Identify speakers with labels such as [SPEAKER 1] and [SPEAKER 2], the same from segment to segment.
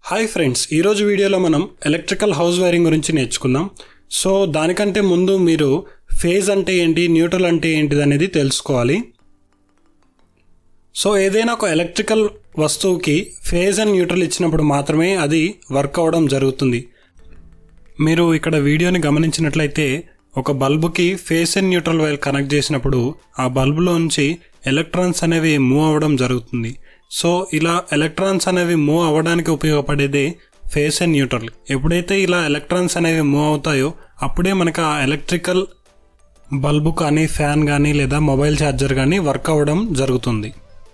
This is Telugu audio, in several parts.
[SPEAKER 1] హాయ్ ఫ్రెండ్స్ ఈరోజు వీడియోలో మనం ఎలక్ట్రికల్ హౌస్ వైరింగ్ గురించి నేర్చుకుందాం సో దానికంటే ముందు మీరు ఫేజ్ అంటే ఏంటి న్యూట్రల్ అంటే ఏంటిది అనేది తెలుసుకోవాలి సో ఏదైనా ఒక ఎలక్ట్రికల్ వస్తువుకి ఫేజ్ అండ్ న్యూట్రల్ ఇచ్చినప్పుడు మాత్రమే అది వర్క్ అవ్వడం జరుగుతుంది మీరు ఇక్కడ వీడియోని గమనించినట్లయితే ఒక బల్బుకి phase and neutral wire connect చేసినప్పుడు ఆ బల్బులోంచి ఎలక్ట్రాన్స్ అనేవి మూవ్ అవ్వడం జరుగుతుంది సో ఇలా ఎలక్ట్రాన్స్ అనేవి మూవ్ అవ్వడానికి ఉపయోగపడేదే ఫేస్ అండ్ న్యూట్రల్ ఎప్పుడైతే ఇలా ఎలక్ట్రాన్స్ అనేవి మూవ్ అవుతాయో అప్పుడే మనకు ఆ ఎలక్ట్రికల్ బల్బు కానీ ఫ్యాన్ కానీ లేదా మొబైల్ ఛార్జర్ కానీ వర్క్ అవ్వడం జరుగుతుంది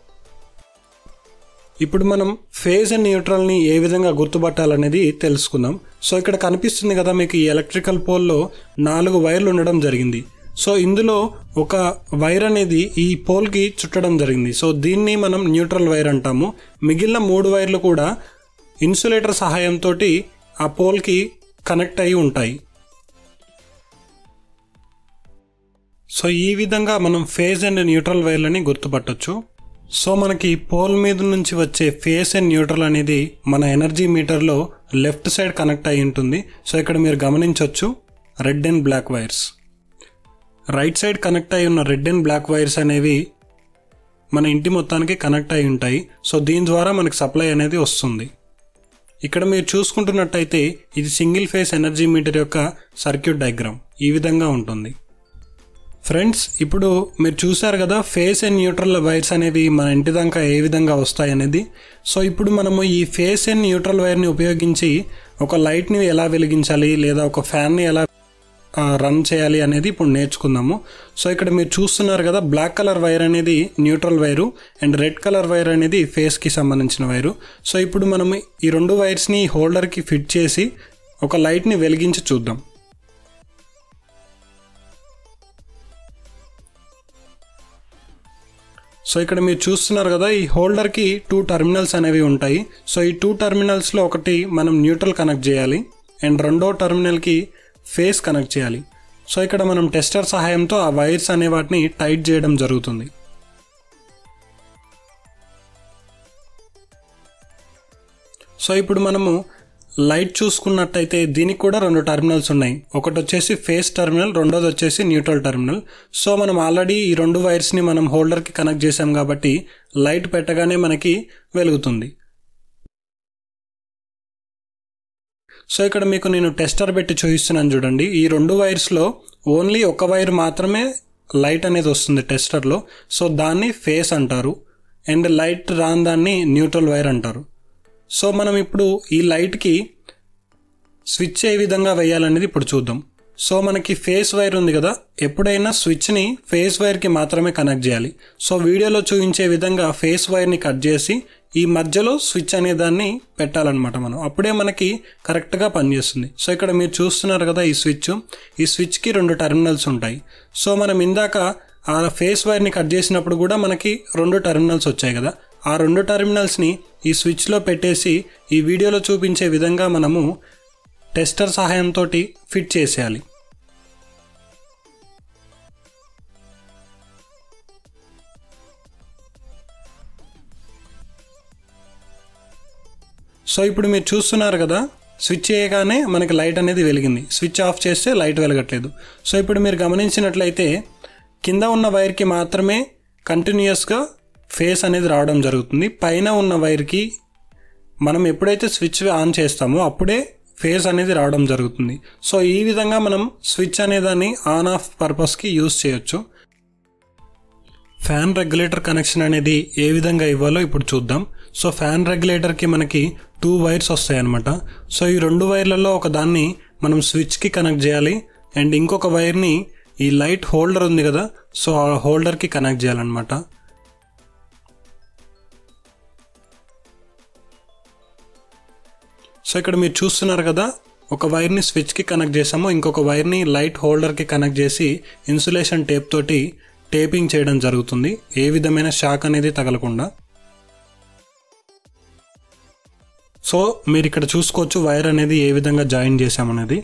[SPEAKER 1] ఇప్పుడు మనం ఫేజ్ అండ్ న్యూట్రల్ని ఏ విధంగా గుర్తుపట్టాలనేది తెలుసుకుందాం సో ఇక్కడ కనిపిస్తుంది కదా మీకు ఈ ఎలక్ట్రికల్ పోల్లో నాలుగు వైర్లు ఉండడం జరిగింది సో ఇందులో ఒక వైర్ అనేది ఈ పోల్కి చుట్టడం జరిగింది సో దీన్ని మనం న్యూట్రల్ వైర్ అంటాము మిగిలిన మూడు వైర్లు కూడా ఇన్సులేటర్ సహాయంతో ఆ పోల్కి కనెక్ట్ అయి ఉంటాయి సో ఈ విధంగా మనం ఫేజ్ అండ్ న్యూట్రల్ వైర్లని గుర్తుపట్టొచ్చు సో మనకి పోల్ మీద నుంచి వచ్చే ఫేస్ అండ్ న్యూట్రల్ అనేది మన ఎనర్జీ మీటర్లో లెఫ్ట్ సైడ్ కనెక్ట్ అయి ఉంటుంది సో ఇక్కడ మీరు గమనించవచ్చు red and black wires right side connect అయి ఉన్న రెడ్ అండ్ బ్లాక్ వైర్స్ అనేవి మన ఇంటి మొత్తానికి కనెక్ట్ అయి ఉంటాయి సో దీని ద్వారా మనకి సప్లై అనేది వస్తుంది ఇక్కడ మీరు చూసుకుంటున్నట్టయితే ఇది సింగిల్ ఫేస్ ఎనర్జీ మీటర్ యొక్క సర్క్యూట్ డయాగ్రామ్ ఈ విధంగా ఉంటుంది ఫ్రెండ్స్ ఇప్పుడు మీరు చూసారు కదా ఫేస్ అండ్ న్యూట్రల్ వైర్స్ అనేవి మన ఇంటి దాకా ఏ విధంగా వస్తాయి అనేది సో ఇప్పుడు మనము ఈ ఫేస్ అండ్ న్యూట్రల్ వైర్ని ఉపయోగించి ఒక లైట్ని ఎలా వెలిగించాలి లేదా ఒక ఫ్యాన్ని ఎలా రన్ చేయాలి అనేది ఇప్పుడు నేర్చుకుందాము సో ఇక్కడ మీరు చూస్తున్నారు కదా బ్లాక్ కలర్ వైర్ అనేది neutral wire and red colour wire అనేది ఫేస్కి సంబంధించిన వైరు సో ఇప్పుడు మనం ఈ రెండు వైర్స్ని హోల్డర్కి ఫిట్ చేసి ఒక లైట్ని వెలిగించి చూద్దాం సో ఇక్కడ మీరు చూస్తున్నారు కదా ఈ హోల్డర్కి టూ టర్మినల్స్ అనేవి ఉంటాయి సో ఈ టూ టర్మినల్స్లో ఒకటి మనం న్యూట్రల్ కనెక్ట్ చేయాలి అండ్ రెండో టర్మినల్కి ఫేస్ కనెక్ట్ చేయాలి సో ఇక్కడ మనం టెస్టర్ సహాయంతో ఆ వైర్స్ అనే వాటిని టైట్ చేయడం జరుగుతుంది సో ఇప్పుడు మనము లైట్ చూసుకున్నట్టయితే దీనికి కూడా రెండు టర్మినల్స్ ఉన్నాయి ఒకటి వచ్చేసి ఫేస్ టర్మినల్ రెండోది వచ్చేసి న్యూట్రల్ టర్మినల్ సో మనం ఆల్రెడీ ఈ రెండు వైర్స్ని మనం హోల్డర్కి కనెక్ట్ చేసాం కాబట్టి లైట్ పెట్టగానే మనకి వెలుగుతుంది సో ఇక్కడ మీకు నేను టెస్టర్ పెట్టి చూపిస్తున్నాను చూడండి ఈ రెండు వైర్స్లో ఓన్లీ ఒక వైర్ మాత్రమే లైట్ అనేది వస్తుంది టెస్టర్లో సో దాన్ని ఫేస్ అంటారు అండ్ లైట్ రాని దాన్ని న్యూట్రల్ వైర్ అంటారు సో మనం ఇప్పుడు ఈ లైట్కి స్విచ్ ఏ విధంగా వేయాలనేది ఇప్పుడు చూద్దాం సో మనకి ఫేస్ వైర్ ఉంది కదా ఎప్పుడైనా స్విచ్ని ఫేస్ వైర్కి మాత్రమే కనెక్ట్ చేయాలి సో వీడియోలో చూపించే విధంగా ఫేస్ వైర్ని కట్ చేసి ఈ మధ్యలో స్విచ్ అనే దాన్ని పెట్టాలన్నమాట మనం అప్పుడే మనకి కరెక్ట్గా పనిచేస్తుంది సో ఇక్కడ మీరు చూస్తున్నారు కదా ఈ స్విచ్ ఈ స్విచ్కి రెండు టెర్మినల్స్ ఉంటాయి సో మనం ఇందాక ఆ ఫేస్ వైర్ని కట్ చేసినప్పుడు కూడా మనకి రెండు టెర్మినల్స్ వచ్చాయి కదా ఆ రెండు టెర్మినల్స్ని ఈ స్విచ్లో పెట్టేసి ఈ వీడియోలో చూపించే విధంగా మనము టెస్టర్ సహాయంతో ఫిట్ చేసేయాలి సో ఇప్పుడు మీరు చూస్తున్నారు కదా స్విచ్ చేయగానే మనకి లైట్ అనేది వెలిగింది స్విచ్ ఆఫ్ చేస్తే లైట్ వెలగట్లేదు సో ఇప్పుడు మీరు గమనించినట్లయితే కింద ఉన్న వైర్కి మాత్రమే కంటిన్యూస్గా ఫేస్ అనేది రావడం జరుగుతుంది పైన ఉన్న వైర్కి మనం ఎప్పుడైతే స్విచ్ ఆన్ చేస్తామో అప్పుడే ఫేస్ అనేది రావడం జరుగుతుంది సో ఈ విధంగా మనం స్విచ్ అనేదాన్ని ఆన్ ఆఫ్ పర్పస్కి యూస్ చేయొచ్చు ఫ్యాన్ రెగ్యులేటర్ కనెక్షన్ అనేది ఏ విధంగా ఇవ్వాలో ఇప్పుడు చూద్దాం సో ఫ్యాన్ రెగ్యులేటర్కి మనకి టూ వైర్స్ వస్తాయి అనమాట సో ఈ రెండు వైర్లలో ఒక దాన్ని మనం స్విచ్కి కనెక్ట్ చేయాలి అండ్ ఇంకొక వైర్ని ఈ లైట్ హోల్డర్ ఉంది కదా సో ఆ హోల్డర్కి కనెక్ట్ చేయాలన్నమాట సో ఇక్కడ మీరు చూస్తున్నారు కదా ఒక వైర్ని స్విచ్కి కనెక్ట్ చేసాము ఇంకొక వైర్ని లైట్ హోల్డర్కి కనెక్ట్ చేసి ఇన్సులేషన్ టేప్ తోటి టేపింగ్ చేయడం జరుగుతుంది ఏ విధమైన షాక్ అనేది తగలకుండా సో మీరు ఇక్కడ చూసుకోవచ్చు వైర్ అనేది ఏ విధంగా జాయిన్ చేసామనేది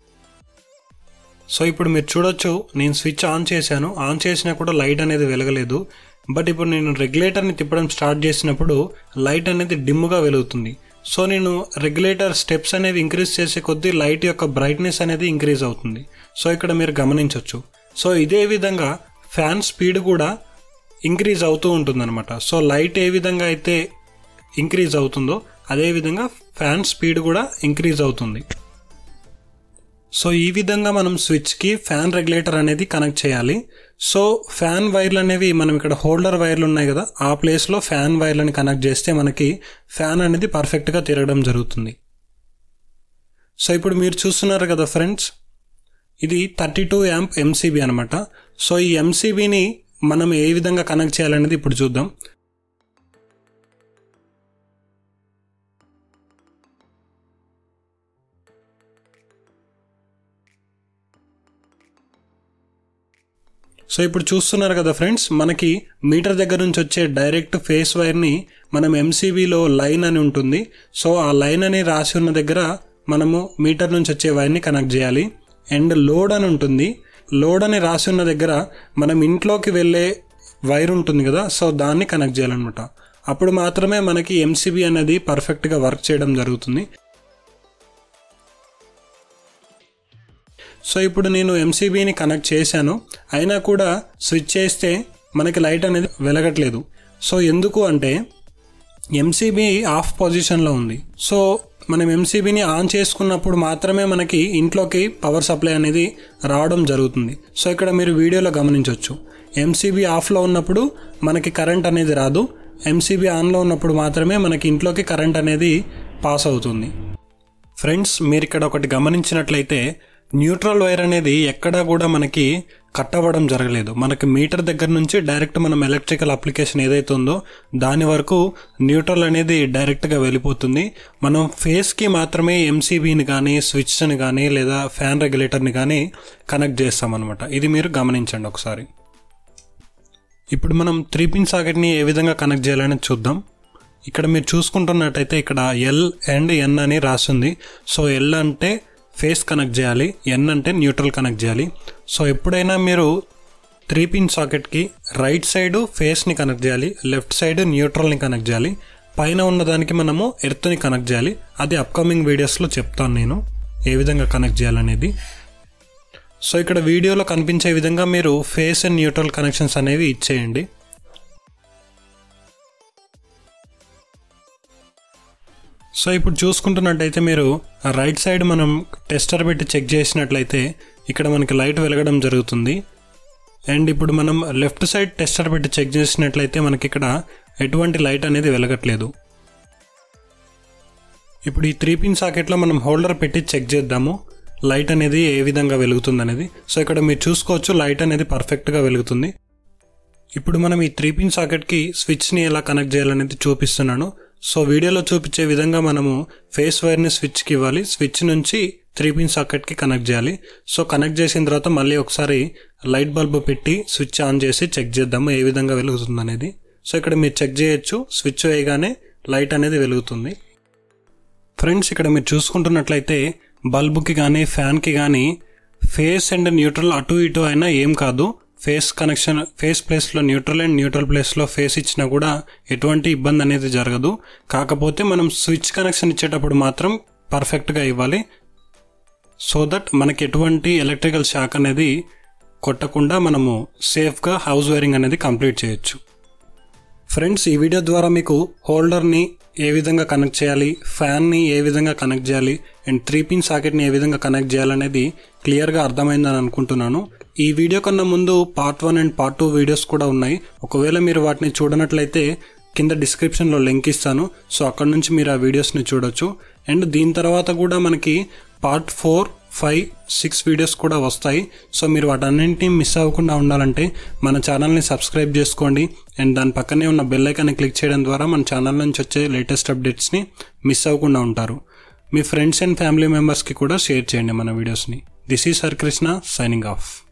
[SPEAKER 1] సో ఇప్పుడు మీరు చూడొచ్చు నేను స్విచ్ ఆన్ చేశాను ఆన్ చేసినా కూడా లైట్ అనేది వెలగలేదు బట్ ఇప్పుడు నేను రెగ్యులేటర్ని తిప్పడం స్టార్ట్ చేసినప్పుడు లైట్ అనేది డిమ్గా వెలుగుతుంది సో నేను రెగ్యులేటర్ స్టెప్స్ అనేవి ఇంక్రీజ్ చేసే కొద్దీ లైట్ యొక్క బ్రైట్నెస్ అనేది ఇంక్రీజ్ అవుతుంది సో ఇక్కడ మీరు గమనించవచ్చు సో ఇదే విధంగా ఫ్యాన్ స్పీడ్ కూడా ఇంక్రీజ్ అవుతూ ఉంటుందన్నమాట సో లైట్ ఏ విధంగా అయితే ఇంక్రీజ్ అవుతుందో అదే విధంగా ఫ్యాన్ స్పీడ్ కూడా ఇంక్రీజ్ అవుతుంది సో ఈ విధంగా మనం స్విచ్కి ఫ్యాన్ రెగ్యులేటర్ అనేది కనెక్ట్ చేయాలి సో ఫ్యాన్ వైర్లు అనేవి మనం ఇక్కడ హోల్డర్ వైర్లు ఉన్నాయి కదా ఆ ప్లేస్లో ఫ్యాన్ వైర్లను కనెక్ట్ చేస్తే మనకి ఫ్యాన్ అనేది పర్ఫెక్ట్గా తిరగడం జరుగుతుంది సో ఇప్పుడు మీరు చూస్తున్నారు కదా ఫ్రెండ్స్ ఇది థర్టీ టూ యాంప్ ఎంసీబీ అనమాట సో ఈ ఎంసీబీని మనం ఏ విధంగా కనెక్ట్ చేయాలనేది ఇప్పుడు చూద్దాం సో ఇప్పుడు చూస్తున్నారు కదా ఫ్రెండ్స్ మనకి మీటర్ దగ్గర నుంచి వచ్చే డైరెక్ట్ ఫేస్ వైర్ని మనం ఎంసీబీలో లైన్ అని ఉంటుంది సో ఆ లైన్ అని రాసి ఉన్న దగ్గర మనము మీటర్ నుంచి వచ్చే వైర్ని కనెక్ట్ చేయాలి అండ్ లోడ్ అని ఉంటుంది లోడ్ అని రాసి ఉన్న దగ్గర మనం ఇంట్లోకి వెళ్ళే వైర్ ఉంటుంది కదా సో దాన్ని కనెక్ట్ చేయాలన్నమాట అప్పుడు మాత్రమే మనకి ఎంసీబీ అనేది పర్ఫెక్ట్గా వర్క్ చేయడం జరుగుతుంది సో ఇప్పుడు నేను ఎంసీబీని కనెక్ట్ చేశాను అయినా కూడా స్విచ్ చేస్తే మనకి లైట్ అనేది వెలగట్లేదు సో ఎందుకు అంటే ఎంసీబీ ఆఫ్ పొజిషన్లో ఉంది సో మనం ఎంసీబీని ఆన్ చేసుకున్నప్పుడు మాత్రమే మనకి ఇంట్లోకి పవర్ సప్లై అనేది రావడం జరుగుతుంది సో ఇక్కడ మీరు వీడియోలో గమనించవచ్చు ఎంసీబీ ఆఫ్లో ఉన్నప్పుడు మనకి కరెంట్ అనేది రాదు ఎంసీబీ ఆన్లో ఉన్నప్పుడు మాత్రమే మనకి ఇంట్లోకి కరెంట్ అనేది పాస్ అవుతుంది ఫ్రెండ్స్ మీరు ఇక్కడ ఒకటి గమనించినట్లయితే న్యూట్రల్ వైర్ అనేది ఎక్కడా కూడా మనకి కట్ అవ్వడం జరగలేదు మనకి మీటర్ దగ్గర నుంచి డైరెక్ట్ మనం ఎలక్ట్రికల్ అప్లికేషన్ ఏదైతే ఉందో దాని వరకు న్యూట్రల్ అనేది డైరెక్ట్గా వెళ్ళిపోతుంది మనం ఫేస్కి మాత్రమే ఎంసీబీని కానీ స్విచ్ని కానీ లేదా ఫ్యాన్ రెగ్యులేటర్ని కానీ కనెక్ట్ చేస్తామన్నమాట ఇది మీరు గమనించండి ఒకసారి ఇప్పుడు మనం త్రీ పిన్ సాకెట్ని ఏ విధంగా కనెక్ట్ చేయాలని చూద్దాం ఇక్కడ మీరు చూసుకుంటున్నట్టయితే ఇక్కడ ఎల్ అండ్ ఎన్ అని రాసింది సో ఎల్ అంటే ఫేస్ కనెక్ట్ చేయాలి ఎన్ అంటే న్యూట్రల్ కనెక్ట్ చేయాలి సో ఎప్పుడైనా మీరు త్రీ పిన్ సాకెట్కి రైట్ సైడ్ ఫేస్ని కనెక్ట్ చేయాలి లెఫ్ట్ సైడ్ న్యూట్రల్ని కనెక్ట్ చేయాలి పైన ఉన్నదానికి మనము ఎర్త్ని కనెక్ట్ చేయాలి అది అప్కమింగ్ వీడియోస్లో చెప్తాను నేను ఏ విధంగా కనెక్ట్ చేయాలనేది సో ఇక్కడ వీడియోలో కనిపించే విధంగా మీరు ఫేస్ అండ్ న్యూట్రల్ కనెక్షన్స్ అనేవి ఇచ్చేయండి సో ఇప్పుడు చూసుకుంటున్నట్టయితే మీరు రైట్ సైడ్ మనం టెస్టర్ పెట్టి చెక్ చేసినట్లయితే ఇక్కడ మనకి లైట్ వెలగడం జరుగుతుంది అండ్ ఇప్పుడు మనం లెఫ్ట్ సైడ్ టెస్టర్ పెట్టి చెక్ చేసినట్లయితే మనకి ఇక్కడ ఎటువంటి లైట్ అనేది వెలగట్లేదు ఇప్పుడు ఈ త్రీ పిన్ సాకెట్లో మనం హోల్డర్ పెట్టి చెక్ చేద్దాము లైట్ అనేది ఏ విధంగా వెలుగుతుంది అనేది సో ఇక్కడ మీరు చూసుకోవచ్చు లైట్ అనేది పర్ఫెక్ట్గా వెలుగుతుంది ఇప్పుడు మనం ఈ త్రీ పిన్ సాకెట్కి స్విచ్ని ఎలా కనెక్ట్ చేయాలనేది చూపిస్తున్నాను సో వీడియోలో చూపించే విధంగా మనము ఫేస్ వైర్ని స్విచ్కి ఇవ్వాలి స్విచ్ నుంచి త్రీ పిన్ సాకెట్కి కనెక్ట్ చేయాలి సో కనెక్ట్ చేసిన తర్వాత మళ్ళీ ఒకసారి లైట్ బల్బ్ పెట్టి స్విచ్ ఆన్ చేసి చెక్ చేద్దాము ఏ విధంగా వెలుగుతుంది అనేది సో ఇక్కడ మీరు చెక్ చేయొచ్చు స్విచ్ వేయగానే లైట్ అనేది వెలుగుతుంది ఫ్రెండ్స్ ఇక్కడ మీరు చూసుకుంటున్నట్లయితే బల్బుకి కానీ ఫ్యాన్కి కానీ ఫేస్ అండ్ న్యూట్రల్ అటు ఇటు అయినా ఏం కాదు ఫేస్ కనెక్షన్ ఫేస్ ప్లేస్లో న్యూట్రల్ అండ్ న్యూట్రల్ ప్లేస్లో ఫేస్ ఇచ్చినా కూడా ఎటువంటి ఇబ్బంది అనేది జరగదు కాకపోతే మనం స్విచ్ కనెక్షన్ ఇచ్చేటప్పుడు మాత్రం పర్ఫెక్ట్గా ఇవ్వాలి సో దట్ మనకి ఎటువంటి ఎలక్ట్రికల్ షాక్ అనేది కొట్టకుండా మనము సేఫ్గా హౌస్ వైరింగ్ అనేది కంప్లీట్ చేయొచ్చు ఫ్రెండ్స్ ఈ వీడియో ద్వారా మీకు హోల్డర్ని ఏ విధంగా కనెక్ట్ చేయాలి ఫ్యాన్ని ఏ విధంగా కనెక్ట్ చేయాలి అండ్ త్రీ పిన్ సాకెట్ని ఏ విధంగా కనెక్ట్ చేయాలనేది క్లియర్గా అర్థమైందని అనుకుంటున్నాను ఈ వీడియో కన్నా ముందు part one and part two videos కూడా ఉన్నాయి ఒకవేళ మీరు వాటిని చూడనట్లయితే కింద డిస్క్రిప్షన్లో లింక్ ఇస్తాను సో అక్కడ నుంచి మీరు ఆ వీడియోస్ని చూడొచ్చు అండ్ దీని తర్వాత కూడా మనకి part four five six videos కూడా వస్తాయి సో మీరు వాటన్నింటినీ మిస్ అవ్వకుండా ఉండాలంటే మన ఛానల్ని సబ్స్క్రైబ్ చేసుకోండి అండ్ దాని పక్కనే ఉన్న బెల్ ఐకాన్ని క్లిక్ చేయడం ద్వారా మన ఛానల్ నుంచి వచ్చే లేటెస్ట్ అప్డేట్స్ని మిస్ అవ్వకుండా ఉంటారు మీ ఫ్రెండ్స్ అండ్ ఫ్యామిలీ మెంబర్స్కి కూడా షేర్ చేయండి మన వీడియోస్ని this is Har Krishna signing of